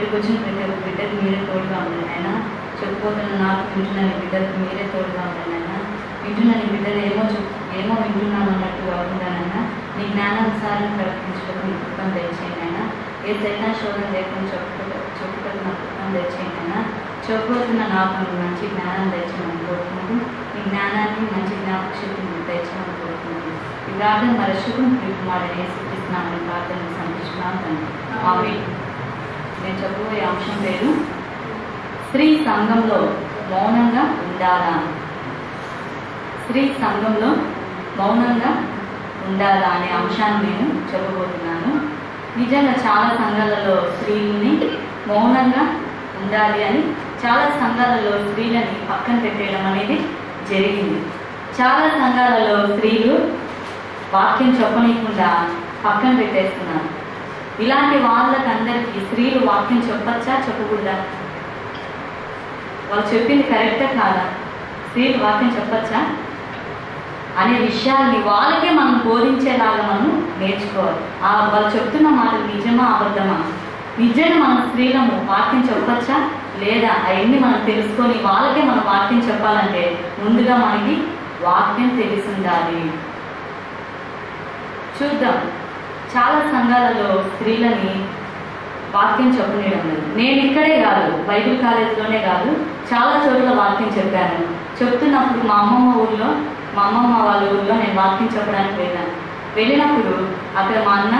ఇక్కడికి వచ్చిన ప్రతి ఒక్క బిడ్డకు మీరే తోడుగా ఉండండి ఆయన చెప్పుకోతున్న నాకు వింటున్న నీ బిడ్డలకు మీరే తోడుగా ఉండండి ఆయన వింటున్న నీ బిడ్డలు ఏమో చెప్ ఏమో వింటున్నాం అన్నట్టు కాకుండానైనా నీ జ్ఞానానుసారం ప్రవర్తించుటకు నీ కృపను తెచ్చేయండి ఆయన ఏ సైతం శోధన లేకుండా చెప్పుట చెప్పుటకు నా కృపను తెచ్చేయండి ఆయన చెప్పబోతున్న నాకు మంచి జ్ఞానం తెచ్చామని కోరుకుంటూ ఈ జ్ఞానాన్ని మంచి జ్ఞాపక శక్తిని తెచ్చామని కోరుకుంటూ ఈ ప్రార్థన మరచుకుని ప్రియకుమారుని సూచిస్తున్నామని ప్రార్థన సంపించుకున్నాం తండ్రి ఆమె నేను చెప్పబోయే అంశం పేరు స్త్రీ సంఘంలో మౌనంగా ఉండాలా స్త్రీ సంఘంలో మౌనంగా ఉండాలా అనే అంశాన్ని నేను చెప్పబోతున్నాను నిజంగా చాలా సంఘాలలో స్త్రీలని మౌనంగా ఉండాలి అని చాలా సంఘాలలో స్త్రీలని పక్కన పెట్టేయడం అనేది జరిగింది చాలా సంఘాలలో స్త్రీలు వాక్యం చెప్పనీయకుండా పక్కన పెట్టేస్తున్నారు ఇలాంటి వాళ్ళకందరికీ స్త్రీలు వాక్యం చెప్పచ్చా చెప్పకూడదా వాళ్ళు చెప్పింది కరెక్టా కాదా స్త్రీలు వాక్యం చెప్పచ్చా అనే విషయాల్ని వాళ్ళకే మనం బోధించేలాగా మనం నేర్చుకోవాలి ఆ వాళ్ళు చెప్తున్న మాటలు నిజమా అబద్ధమా నిజంగా మనం స్త్రీలము వాక్యం చెప్పచ్చా లేదా అవన్నీ మనం తెలుసుకొని వాళ్ళకే మనం వాక్యం చెప్పాలంటే ముందుగా మనకి వాక్యం తెలిసి ఉండాలి చూద్దాం చాలా సంఘాలలో స్త్రీలని వాక్యం చెప్పనీయడం లేదు నేను ఇక్కడే కాదు బైబిల్ కాలేజ్లోనే కాదు చాలా చోట్ల వాక్యం చెప్పాను చెప్తున్నప్పుడు మా అమ్మమ్మ ఊర్లో మా అమ్మమ్మ వాళ్ళ ఊర్లో నేను వాక్యం చెప్పడానికి వెళ్ళాను వెళ్ళినప్పుడు అక్కడ మా అన్న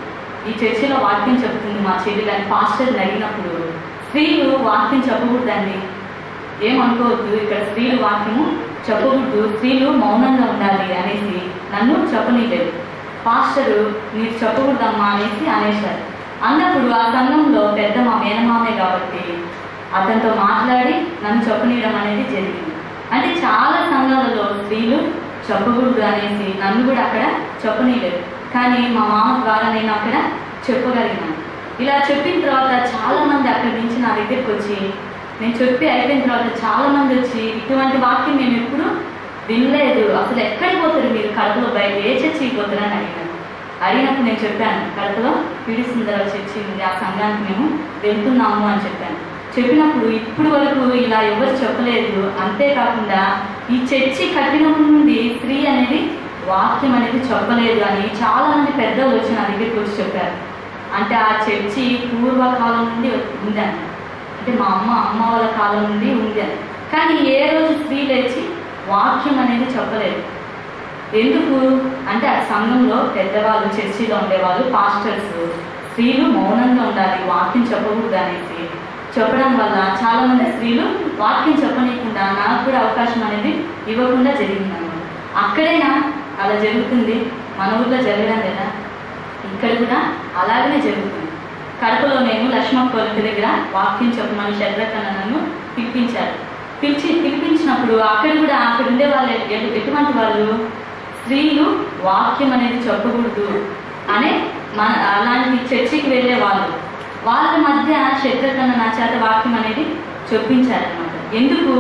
ఈ చర్చిలో వాక్యం చెప్తుంది మా చెల్లి అని పాస్టర్ని అడిగినప్పుడు స్త్రీలు వాక్యం చెప్పకూడదండి ఏమనుకోవద్దు ఇక్కడ స్త్రీలు వాక్యము చెప్పకూడదు స్త్రీలు మౌనంగా ఉండాలి అనేసి నన్ను చెప్పనీయలేదు పాస్టరు మీరు చెప్పకూడదమ్మా అనేసి అనేశారు అన్నప్పుడు ఆ సంఘంలో పెద్ద మా మేనమామే కాబట్టి అతనితో మాట్లాడి నన్ను చెప్పనీయడం అనేది జరిగింది అంటే చాలా సంఘాలలో స్త్రీలు చెప్పకూడదు అనేసి నన్ను కూడా అక్కడ చెప్పనీయలేదు కానీ మా మామ ద్వారా నేను అక్కడ చెప్పగలిగినాను ఇలా చెప్పిన తర్వాత చాలా మంది అక్కడి నుంచి నా దగ్గరికి వచ్చి నేను చెప్పి అయిపోయిన తర్వాత చాలా మంది వచ్చి ఇటువంటి వాక్యం మేము ఎప్పుడు వినలేదు అసలు ఎక్కడికి పోతారు మీరు కడపలో బయట ఏ చర్చికి పోతారని అడిగాను అడిగినప్పుడు నేను చెప్పాను కడపలో పిడి సుందరరావు చర్చి ఉంది ఆ సంఘానికి మేము వెళ్తున్నాము అని చెప్పాను చెప్పినప్పుడు ఇప్పుడు వరకు ఇలా ఎవరు చెప్పలేదు అంతేకాకుండా ఈ చర్చి కట్టినప్పటి నుండి స్త్రీ అనేది వాక్యం అనేది చెప్పలేదు అని చాలా మంది పెద్దలు వచ్చి నా దగ్గరికి వచ్చి చెప్పారు అంటే ఆ చర్చి పూర్వకాలం నుండి ఉందని అంటే మా అమ్మ అమ్మ వాళ్ళ కాలం నుండి ఉంది అని కానీ ఏ రోజు స్త్రీ లేచి వాక్యం అనేది చెప్పలేదు ఎందుకు అంటే ఆ సంఘంలో పెద్దవాళ్ళు చర్చిలో ఉండేవాళ్ళు పాస్టర్స్ స్త్రీలు మౌనంగా ఉండాలి వాక్యం చెప్పకూడదు అనేసి చెప్పడం వల్ల చాలా మంది స్త్రీలు వాక్యం చెప్పనీయకుండా నాకు కూడా అవకాశం అనేది ఇవ్వకుండా జరిగింది అన్నమాట అక్కడైనా అలా జరుగుతుంది మన ఊర్లో జరగడం లేదా ఇక్కడ కూడా అలాగనే జరుగుతుంది కడపలో నేను లక్ష్మణ్ కొలికి దగ్గర వాక్యం చెప్పమని శద్రకన్న నన్ను పిలిపించారు పిలిచి పిలిపించినప్పుడు అక్కడ కూడా అక్కడ ఉండే వాళ్ళు ఎటు- ఎటువంటి వాళ్ళు స్త్రీలు వాక్యం అనేది చెప్పకూడదు అనే మన అలాంటి చర్చికి వెళ్ళే వాళ్ళు వాళ్ళ మధ్య శత్రుకన్న నా చేత వాక్యం అనేది చెప్పించారనమాట ఎందుకు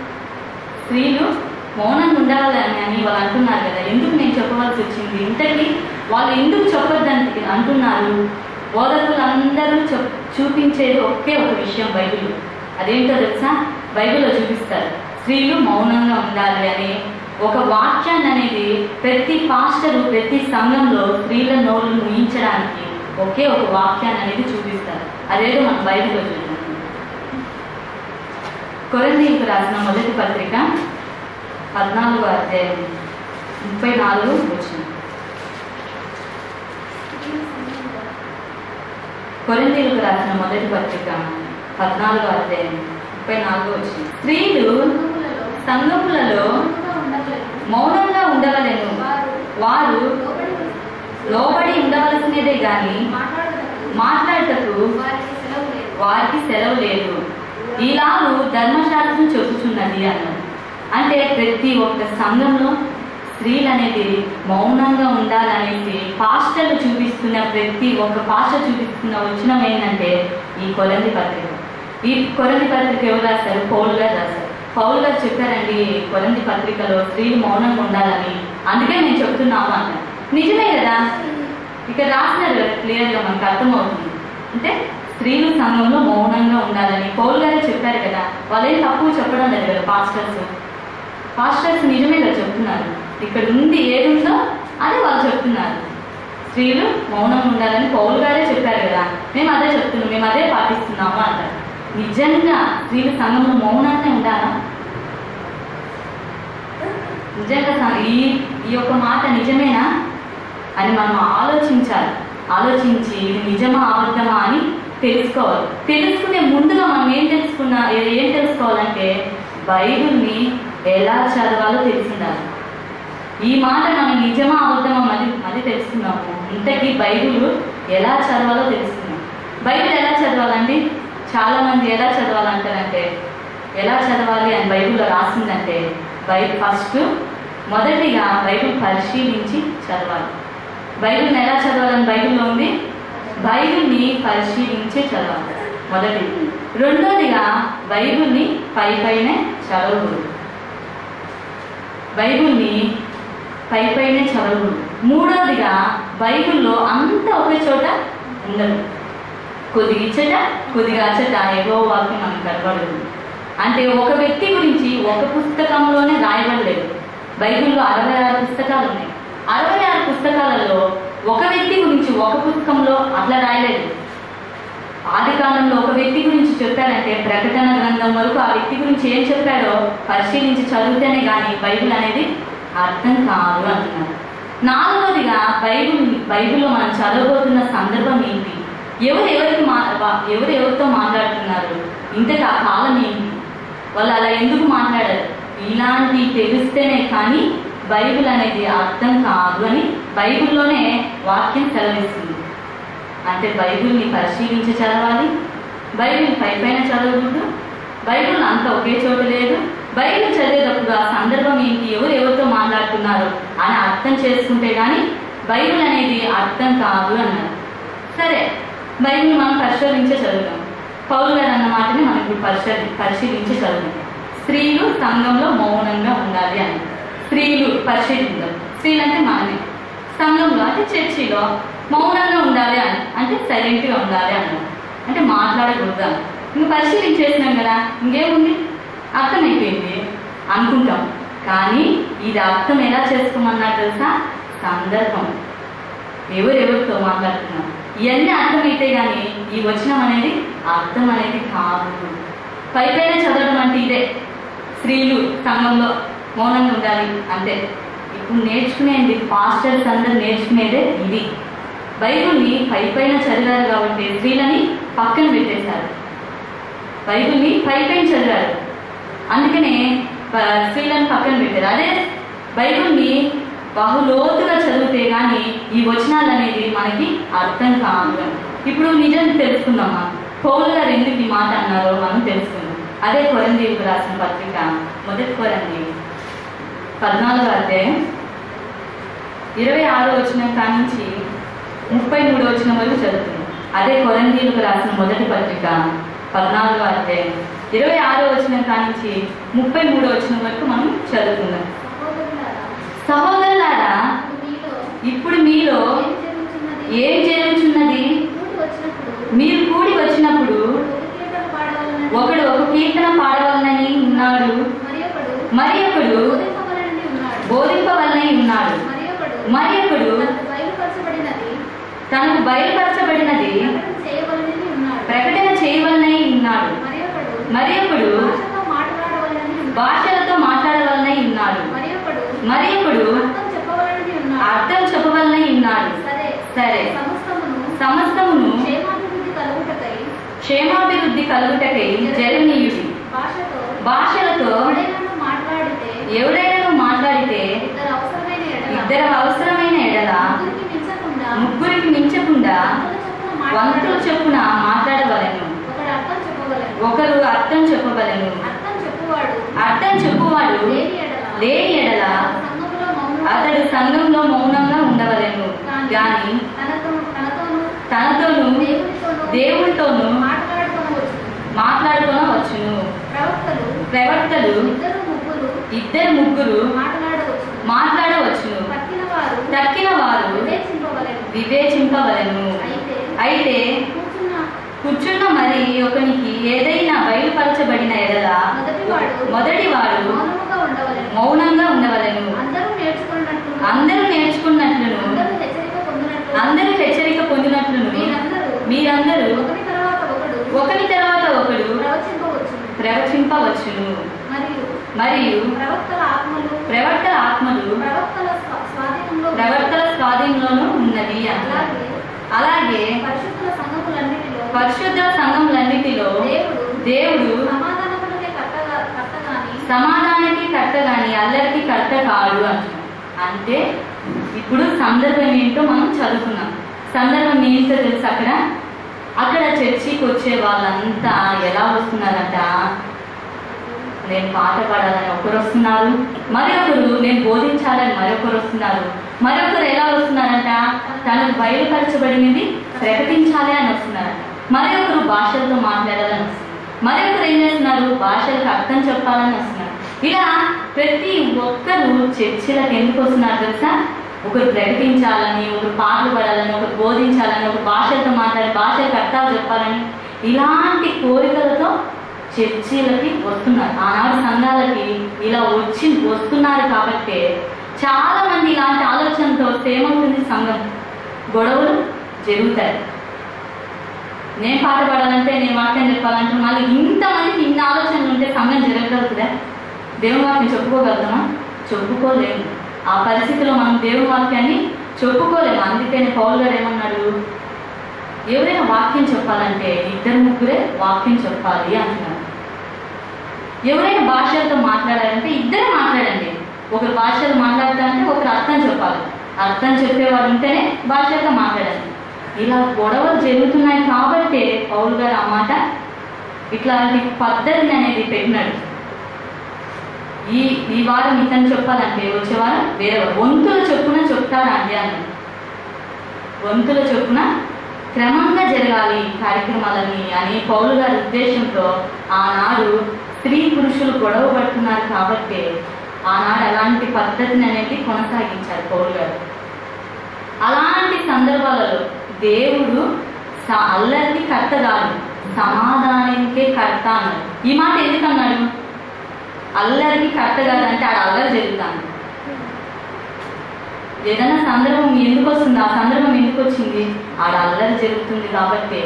స్త్రీలు మౌనంగా ఉండాలని అని వాళ్ళు అంటున్నారు కదా ఎందుకు నేను చెప్పవలసి వచ్చింది ఇంతకీ వాళ్ళు ఎందుకు చెప్పొద్దని అంటున్నారు బోధకులందరూ చెప్ చూపించేది ఒకే ఒక విషయం బైబిల్ అదేంటో తెలుసా బైబిల్లో చూపిస్తారు స్త్రీలు మౌనంగా ఉండాలి అని ఒక వాక్యాన్ని అనేది ప్రతి పాస్టరు ప్రతి సంఘంలో స్త్రీల నోళ్ళు ముయించడానికి ఒకే ఒక వాక్యాన్ని అనేది చూపిస్తారు అదేదో మన బైబిల్లో చూద్దాం కొరందీలకు రాసిన మొదటి పత్రిక పద్నాలుగో అధ్యాయం ముప్పై నాలుగు వచ్చిన కొరిందీలకు రాసిన మొదటి పత్రిక పద్నాలుగో అధ్యాయం ముప్పై నాలుగు వచ్చిన స్త్రీలు సంఘములలో మౌనంగా ఉండవలేను వారు లోబడి ఉండవలసినదే గాని మాట్లాడటకు వారికి సెలవు లేదు ఇలాగు ధర్మశాస్త్రం చెబుతున్నది అన్నారు అంటే ప్రతి ఒక్క సంఘంలో స్త్రీలు అనేది మౌనంగా ఉండాలనేసి పాస్టర్లు చూపిస్తున్న ప్రతి ఒక్క పాస్టర్ చూపిస్తున్న వచనం ఏంటంటే ఈ కొలంది పత్రిక ఈ కొలంది పత్రిక ఎవరు రాశారు పౌల్ గారు రాశారు పౌల్ గారు చెప్పారండి కొలంది పత్రికలో స్త్రీలు మౌనంగా ఉండాలని అందుకే నేను చెప్తున్నాము అన్నారు నిజమే కదా ఇక్కడ రాసినారు కదా క్లియర్గా మనకు అర్థమవుతుంది అంటే స్త్రీలు సంఘంలో మౌనంగా ఉండాలని పౌల్ గారే చెప్పారు కదా వాళ్ళేం తక్కువ చెప్పడం లేదు కదా పాస్టర్స్ పాస్టర్స్ నిజమే కదా చెప్తున్నారు ఇక్కడ ఉంది ఏది ఉందో అదే వాళ్ళు చెప్తున్నారు స్త్రీలు మౌనంగా ఉండాలని పౌల్ గారే చెప్పారు కదా మేము అదే చెప్తున్నాం మేము అదే పాటిస్తున్నాము అంటారు నిజంగా స్త్రీలు సంఘంలో మౌనంగానే ఉండాలా నిజంగా స- ఈ ఈ యొక్క మాట నిజమేనా అని మనం ఆలోచించాలి ఆలోచించి ఇది నిజమా అబద్ధమా అని తెలుసుకోవాలి తెలుసుకునే ముందుగా మనం ఏం తెలుసుకున్నా ఏ- ఏం తెలుసుకోవాలంటే బైబిల్ని ఎలా చదవాలో తెలిసి ఉండాలి ఈ మాట మనం నిజమా అబద్ధమా మళ్ళీ మళ్ళీ తెలుసుకున్నాము ఇంతకీ బైబిల్ ఎలా చదవాలో తెలుసుకున్నాం బైబిల్ ఎలా చదవాలండి చాలా మంది ఎలా చదవాలంటారంటే ఎలా చదవాలి అని బైబిల్లో రాసిందంటే బైబిల్ ఫస్ట్ మొదటిగా బైబిల్ పరిశీలించి చదవాలి బైబిల్ని ఎలా చదవాలని బైబిల్లో ఉంది బైబిల్ని పరిశీలించి చదవాలి మొదటిది రెండోదిగా బైబిల్ని పై పైనే చదవకూడదు బైబిల్ని పై పైనే చదవకూడదు మూడోదిగా బైబిల్లో అంతా ఒకే చోట ఉండదు కొద్దిగా ఇచ్చట కొద్దిగా అచ్చట ఏవో వాక్యం మనకు కనబడదు అంటే ఒక వ్యక్తి గురించి ఒక పుస్తకంలోనే రాయబడలేదు బైబిల్లో అరవై ఆరు పుస్తకాలు ఉన్నాయి అరవై ఆరు పుస్తకాలలో ఒక వ్యక్తి గురించి ఒక పుస్తకంలో అట్లా రాయలేదు ఆది కాలంలో ఒక వ్యక్తి గురించి చెప్పారంటే ప్రకటన గ్రంథం వరకు ఆ వ్యక్తి గురించి ఏం చెప్పారో పరిశీలించి చదివితేనే కానీ బైబిల్ అనేది అర్థం కాదు అంటున్నారు నాలుగవదిగా బైబిల్ బైబిల్లో మనం చదవబోతున్న సందర్భం ఏంటి ఎవరు ఎవరికి మా వా- ఎవరు ఎవరితో మాట్లాడుతున్నారు ఇంతకు ఆ కాలం ఏంటి వాళ్ళు అలా ఎందుకు మాట్లాడారు ఇలాంటి తెలిస్తేనే కానీ బైబిల్ అనేది అర్థం కాదు అని బైబిల్లోనే వాక్యం సెలవిస్తుంది అంటే బైబిల్ని పరిశీలించి చదవాలి బైబిల్ పై పైన చదవకూడదు బైబిల్ అంతా ఒకే చోట లేదు బైబిల్ చదివేటప్పుడు ఆ సందర్భం ఏంటి ఎవరు ఎవరితో మాట్లాడుతున్నారు అని అర్థం చేసుకుంటే కానీ బైబిల్ అనేది అర్థం కాదు అన్నారు సరే బైబిల్ మనం పరిశోధించే చదువుతాం పౌలు గారు అన్న మాటని మనం ఇప్పుడు పరిశోధి పరిశీలించి చదువుతాం స్త్రీలు సంఘంలో మౌనంగా ఉండాలి అని స్త్రీలు పరిశీలిద్దాం స్త్రీలు అంటే మనమే సంఘంలో అంటే చర్చిలో మౌనంగా ఉండాలి అని అంటే సైలెంట్గా ఉండాలి అన్నారు అంటే మాట్లాడకూడదు అని ఇంక పరిశీలించేసినాం కదా ఇంకేముంది అర్థమైపోయింది అనుకుంటాం కానీ ఇది అర్థం ఎలా చేసుకోమన్నారు తెలుసా సందర్భం ఎవరెవరితో మాట్లాడుతున్నాం ఇవన్నీ అర్థమైతే కానీ ఈ వచనం అనేది అర్థం అనేది కాదు పై పైన చదవడం అంటే ఇదే స్త్రీలు సంఘంలో మౌనంగా ఉండాలి అంతే ఇప్పుడు నేర్చుకునేది పాస్టర్స్ అందరు నేర్చుకునేదే ఇది బైబిల్ని పై పైన చదివారు కాబట్టి స్త్రీలని పక్కన పెట్టేశారు బైబిల్ని పై పైన చదివారు అందుకనే ప- స్త్రీలను పక్కన పెట్టారు అదే బైబిల్ని బహులోతుగా చదివితే కానీ ఈ వచనాలు అనేది మనకి అర్థం కాదు ఇప్పుడు నిజం తెలుసుకుందామా పౌలు గారు ఎందుకు ఈ మాట అన్నారో మనం తెలుసుకుందాం అదే కొరందీవుకు రాసిన పత్రిక మొదటి కొరంది పద్నాలుగో అధ్యాయం ఇరవై ఆరో వచ్చిన కానించి ముప్పై మూడో వచ్చిన వరకు చదువుతున్నాం అదే కొరందీలకు రాసిన మొదటి పత్రిక పద్నాలుగో అధ్యాయం ఇరవై ఆరో వచ్చిన కానించి ముప్పై మూడో వచ్చిన వరకు మనం చదువుకుందాం సహోదరులారా, సహోదరులారా ఇప్పుడు ఇప్పుడు మీలో మీలో ఏం జరుగుతున్నది? ఏం జరుగుతున్నది కూడి వచ్చినప్పుడు మీరు కూడి వచ్చినప్పుడు ఒకడు ఒకడు కీర్తన పాడవలనని, ఒక కీర్తన పాడవలనని ఉన్నాడు మరియొకడు మరి ఒకడు బోధింపవలనని ఉన్నాడు. బోధింపవలనై ఉన్నాడు మరియొకడు మరి ఒకడు తనకు బయలుపరచబడినది తనకు బయలుపరచబడినది ప్రకటన చేయవలనని ఉన్నాడు. ప్రకటన చేయవలనై ఉన్నాడు మరియొకడు మరి ఒకడు భాషతో మాట్లాడవలనని ఉన్నాడు. భాషలతో మాట్లాడవలనై ఉన్నాడు మరియొకడు మరి ఒకడు అర్థం చెప్పవలనని ఉన్నాడు. అర్థం చెప్పవలనై ఉన్నాడు సరే సరే సమస్తమును సమస్తమును క్షేమాభివృద్ధి కలుగుటకై క్షేమాభివృద్ధి కలుగుటకై జరగనీయుడి భాషతో భాషలతో ఎవడైనా మాట్లాడితే ఎవరైనా మాట్లాడితే ఇద్దరు అవసరమైన ఎడల ఇద్దరు అవసరమైన ఎడల ముగ్గురికి మించకుండా ముగ్గురికి మించకుండా వంతుల చొప్పున వంతుల మాట్లాడాలి. చొప్పున మాట్లాడవలను ఒకడు అర్థం చెప్పగలడు ఒకరు అర్థం చెప్పవలను అర్థం చెప్పువాడు అర్థం చెప్పువాడు లేని ఎడల లేని ఎడల సంఘములో మౌనం అతడు సంఘంలో మౌనంగా ఉండవలెను గాని తనతో తనతోను తనతోను దేవునితోను దేవునితోను మాట్లాడుకోవచ్చు మాట్లాడుకొనవచ్చును ప్రవక్తలు ప్రవక్తలు ఇద్దరు ముగ్గురు ఇద్దరు ముగ్గురు మాట్లాడవచ్చు మాట్లాడవచ్చును తక్కిన వారు తక్కిన వారు వివేచింపవలెను వివేచింపవలను అయితే అయితే కూర్చున్న కూర్చున్న మరి ఒకనికి ఏదైనా బయలుపరచబడిన ఎడల మొదటివాడు మొదటివాడు మౌనముగా ఉండవలెను మౌనంగా ఉండవలెను అందరూ నేర్చుకున్నట్లు అందరూ నేర్చుకున్నట్లును అందరూ హెచ్చరిక పొందినట్లు అందరూ హెచ్చరిక పొందినట్లును మీరందరూ మీరందరూ ఒకరి తర్వాత ఒకడు ఒకరి తర్వాత ఒకడు ప్రవచింపవచ్చు ప్రవచింపవచ్చును మరియు మరియు ప్రవక్తల ఆత్మలు ప్రవర్తల ఆత్మలు ప్రవక్తల స్వ- స్వాధీనంలో ప్రవర్తల స్వాధీనంలోనూ ఉన్నది అన్నారు అలాగే అలాగే పరిశుద్ధుల సంఘములన్నిటిలో పరిశుద్ధ సంఘములన్నిటిలో దేవుడు దేవుడు సమాధానములకే కర్తగా కర్తగాని సమాధానానికి కర్త గాని అల్లరికి కర్త కాడు అంటున్నాం అంటే ఇప్పుడు సందర్భం ఏంటో మనం చదువుకున్నాం సందర్భం ఏంటో తెలుసు అక్కడ అక్కడ చర్చికి వచ్చే వాళ్ళంతా ఎలా వస్తున్నారంట నేను పాట పాడాలని ఒకరు వస్తున్నారు మరొకరు నేను బోధించాలని మరొకరు వస్తున్నారు మరొకరు ఎలా వస్తున్నారంట తనకు బయలుపరచబడినది ప్రకటించాలి అని వస్తున్నారంట మరొకరు భాషలతో మాట్లాడాలని వస్తున్నారు మరొకరు ఏం చేస్తున్నారు భాషలకు అర్థం చెప్పాలని వస్తున్నారు ఇలా ప్రతి ఒక్కరు చర్చిలకు ఎందుకు వస్తున్నారు తెలుసా ఒకరు ప్రకటించాలని ఒకరు పాటలు పాడాలని ఒకరు బోధించాలని ఒకరు భాషలతో మాట్లాడి భాషలకు అర్థాలు చెప్పాలని ఇలాంటి కోరికలతో చర్చిలకి వస్తున్నారు ఆనాడు సంఘాలకి ఇలా వచ్చి వస్తున్నారు కాబట్టి చాలా మంది ఇలాంటి ఆలోచనతో వస్తే ఏమవుతుంది సంఘం గొడవలు జరుగుతాయి నేను పాట పాడాలంటే నేను వాక్యం చెప్పాలంటే మళ్ళీ ఇంతమందికి ఇన్ని ఆలోచనలు ఉంటే సంఘం జరగగలుగుతుందా దేవుని వాక్యం చెప్పుకోగలుగుతామా చెప్పుకోలేము ఆ పరిస్థితిలో మనం దేవుని వాక్యాన్ని చెప్పుకోలేము అందుకని పౌల్ గారు ఏమన్నాడు ఎవరైనా వాక్యం చెప్పాలంటే ఇద్దరు ముగ్గురే వాక్యం చెప్పాలి అంటున్నారు ఎవరైనా భాషలతో మాట్లాడాలంటే ఇద్దరే మాట్లాడండి ఒకరు భాషలు మాట్లాడతా అంటే ఒకరు అర్థం చెప్పాలి అర్థం చెప్పేవాడు ఉంటేనే భాషలతో మాట్లాడండి ఇలా గొడవలు జరుగుతున్నాయి కాబట్టే పౌల్ గారు ఆ మాట ఇట్లాంటి పద్ధతిని అనేది పెట్టినాడు ఈ ఈ వారం ఇతను చెప్పాలంటే వచ్చే వారం వేరే వారు. వంతుల చొప్పున చెప్తారా అండి అన్నాడు వంతుల చొప్పున క్రమంగా జరగాలి ఈ కార్యక్రమాలన్నీ అని పౌలు గారి ఉద్దేశంతో ఆనాడు స్త్రీ పురుషులు గొడవ పడుతున్నారు కాబట్టి ఆనాడు అలాంటి పద్ధతిని అనేది కొనసాగించారు పౌలు గారు అలాంటి సందర్భాలలో దేవుడు స- అల్లరికి కర్త కాదు సమాధానానికే కర్త అన్నాడు ఈ మాట ఎందుకు అన్నాడు అల్లరికి కర్త కాదంటే ఆడ అల్లరి జరుగుతాను ఏదైనా సందర్భం ఎందుకు వస్తుంది ఆ సందర్భం ఎందుకు వచ్చింది ఆడ అల్లరి జరుగుతుంది కాబట్టి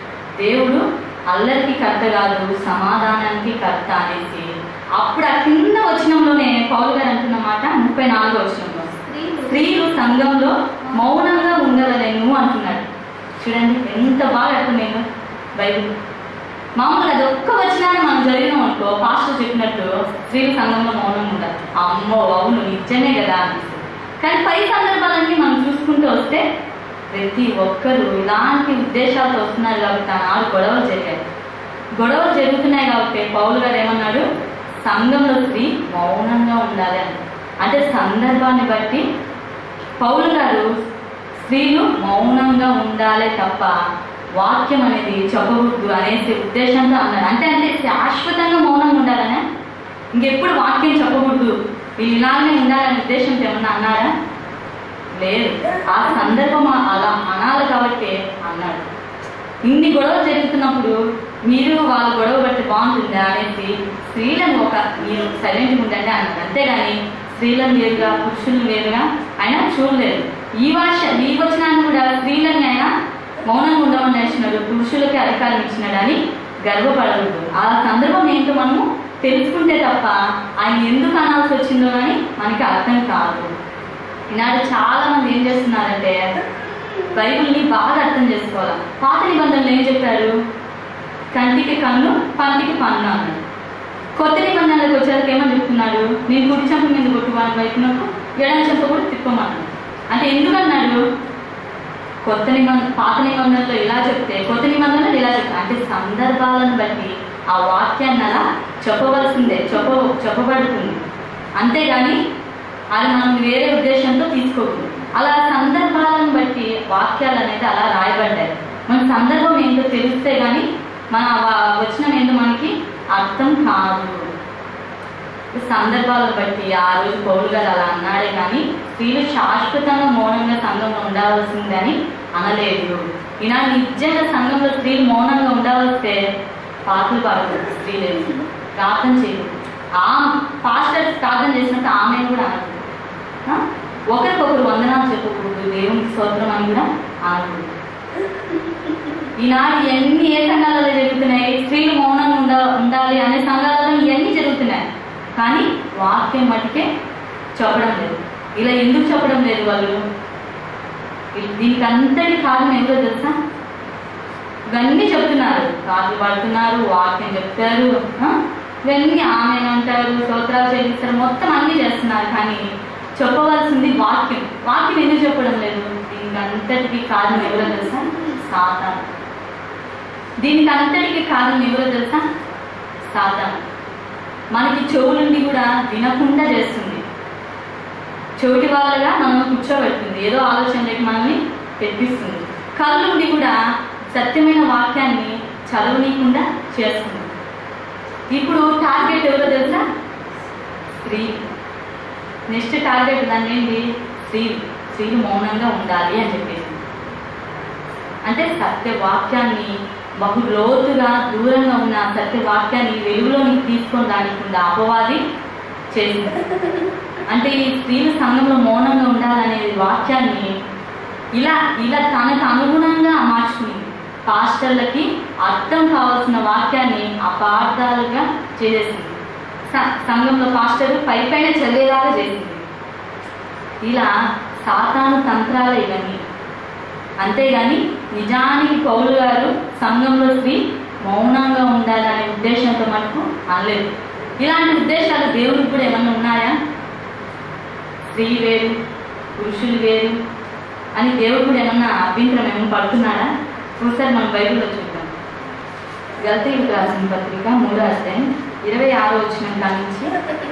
దేవుడు అల్లరికి కర్త కాదు సమాధానానికి కర్త అనేసి అప్పుడు ఆ కింద వచనంలోనే పౌలు గారు అంటున్నమాట ముప్పై నాలుగో వచనంలో స్త్రీలు స్త్రీలు సంఘంలో మౌనంగా ఉండవలేను అంటున్నాడు చూడండి ఎంత బాగా అర్థమైందో బైబిల్ మామూలుగా అది ఒక్క వచనాన్ని మనం చదివినాం అనుకో పాస్టర్ చెప్పినట్టు స్త్రీలు సంఘంలో మౌనంగా ఉండాలి అమ్మో అవును నిజమే కదా అనిపిస్తుంది కానీ పై సందర్భాలన్నీ మనం చూసుకుంటూ వస్తే ప్రతి ఒక్కరు ఇలాంటి ఉద్దేశాలతో వస్తున్నారు కాబట్టి ఆనాడు గొడవలు జరిగాయి గొడవలు జరుగుతున్నాయి కాబట్టి పౌలు గారు ఏమన్నాడు సంఘంలో స్త్రీ మౌనంగా ఉండాలి అని అంటే సందర్భాన్ని బట్టి పౌలు గారు స్త్రీలు మౌనంగా ఉండాలి తప్ప వాక్యం అనేది చెప్పకూడదు అనేసి ఉద్దేశంతో అన్నారు అంటే అంటే శాశ్వతంగా మౌనంగా ఉండాలనే ఇంకెప్పుడు వాక్యం చెప్పకూడదు వీళ్ళు ఇలానే ఉండాలనే ఉద్దేశంతో ఏమన్నా అన్నారా లేదు ఆ సందర్భం అలా అనాలి కాబట్టి అన్నాడు ఇన్ని గొడవలు జరుగుతున్నప్పుడు మీరు వాళ్ళు గొడవ పడితే బాగుంటుందా అనేసి స్త్రీలను ఒక మీరు సైలెంట్గా ఉండండి అన్నారు అంతేగాని స్త్రీలను వేరుగా పురుషులను వేరుగా ఆయన చూడలేదు ఈ భాష ఈ వచనాన్ని కూడా స్త్రీలని ఆయన మౌనంగా ఉండమని నేర్చినాడు పురుషులకి అధికారం ఇచ్చినాడు అని గర్వపడకూడదు ఆ సందర్భం ఏంటో మనము తెలుసుకుంటే తప్ప ఆయన ఎందుకు అనాల్సి వచ్చిందో కానీ మనకి అర్థం కాదు ఈనాడు చాలా మంది ఏం చేస్తున్నారంటే బైబిల్ని బాగా అర్థం చేసుకోవాలి పాత నిబంధనలు ఏం చెప్పారు కంటికి కన్ను పంటికి పన్ను అన్నాడు కొత్త నిబంధనలకు వచ్చేసరికి ఏమని చెప్తున్నాడు నేను కుడి చెంప మీద కొట్టువాని వైపునకు ఎడమ చెంప కూడా తిప్పమన్నాడు అంటే ఎందుకన్నాడు కొత్త నిబంధన పాత నిబంధనలో ఇలా చెప్తే కొత్త నిబంధనలు ఇలా చెప్తారు అంటే సందర్భాలను బట్టి ఆ వాక్యాన్ని అలా చెప్పవలసిందే చెప్ప చెప్పబడుతుంది అంతేగాని అది మనం వేరే ఉద్దేశంతో తీసుకోకూడదు అలా సందర్భాలను బట్టి వాక్యాలు అనేది అలా రాయబడ్డాయి మన సందర్భం ఏంటో తెలిస్తే కానీ మన వ- వచనం ఏంటో మనకి అర్థం కాదు సందర్భాలను బట్టి ఆ రోజు పౌలు గారు అలా అన్నాడే కానీ స్త్రీలు శాశ్వతంగా మౌనంగా సంఘంలో ఉండవలసిందని అనలేదు ఈనాడు నిజంగా సంఘంలో స్త్రీలు మౌనంగా ఉండవస్తే పాటలు పాడకూడదు స్త్రీలు ప్రార్థన చేయకూడదు ఆ పాస్టర్ ప్రార్థన చేసినట్టు ఆమె కూడా అనకూడదు ఆ? ఒకరికొకరు వందనాలు చెప్పకూడదు దేవునికి స్తోత్రం అని కూడా అనకూడదు ఈనాడు ఎన్ని ఏ సంఘాలలో జరుగుతున్నాయి స్త్రీలు మౌనంగా ఉండ ఉండాలి అనే సంఘాలలో ఇవన్నీ జరుగుతున్నాయి కానీ వాక్యం మటుకే చెప్పడం లేదు ఇలా ఎందుకు చెప్పడం లేదు వాళ్ళు ఈ- దీనికి అంతటి కారణం ఏంటో తెలుసా ఇవన్నీ చెప్తున్నారు కాళ్ళు పడుతున్నారు వాక్యం చెప్తారు ఆ? ఇవన్నీ ఆమె అంటారు స్తోత్రాలు చెల్లిస్తారు మొత్తం అన్ని చేస్తున్నారు కానీ చెప్పవలసింది వాక్యం వాక్యం ఎందుకు చెప్పడం లేదు దీనికి అంతటికి కారణం ఎవరో తెలుసా సాతాను దీనికి అంతటికి కారణం ఎవరో తెలుసా సాతాను మనకి చెవులుండి కూడా వినకుండా చేస్తుంది చెవిటి వాళ్ళగా మనం కూర్చోబెడుతుంది ఏదో ఆలోచనలకి మనల్ని తెప్పిస్తుంది కళ్ళుండి కూడా సత్యమైన వాక్యాన్ని చదవనీయకుండా చేస్తుంది ఇప్పుడు టార్గెట్ ఎవరో తెలుసా స్త్రీ నెక్స్ట్ టార్గెట్ దాన్ని ఏంటి స్త్రీ స్త్రీలు మౌనంగా ఉండాలి అని చెప్పేసి అంటే సత్య వాక్యాన్ని బహు లోతుగా దూరంగా ఉన్న సత్య వాక్యాన్ని వెలుగులోనికి తీసుకొని రానికుండా అపవాది చేసింది అంటే ఈ స్త్రీలు సంఘంలో మౌనంగా ఉండాలనే వాక్యాన్ని ఇలా ఇలా తనకు అనుగుణంగా మార్చుకుని పాస్టర్లకి అర్థం కావాల్సిన వాక్యాన్ని అపార్థాలుగా చేసేసింది స- సంఘంలో పాస్టర్ పై పైన చదివేలాగా చేసింది ఇలా సాతాను తంత్రాలు ఇవన్నీ అంతేగాని నిజానికి పౌలు గారు సంఘంలో స్త్రీ మౌనంగా ఉండాలనే ఉద్దేశంతో మనకు అనలేదు ఇలాంటి ఉద్దేశాలు దేవుడికి కూడా ఏమన్నా ఉన్నాయా స్త్రీ వేరు పురుషులు వేరు అని దేవుడు కూడా ఏమన్నా అభ్యంతరం ఏమన్నా పడుతున్నాడా ఒకసారి మనం బైబిల్లో చూద్దాం గల్తీలకు రాసిన పత్రిక మూడో అధ్యాయం ఇరవై ఆరో వచ్చిన కాడి నుంచి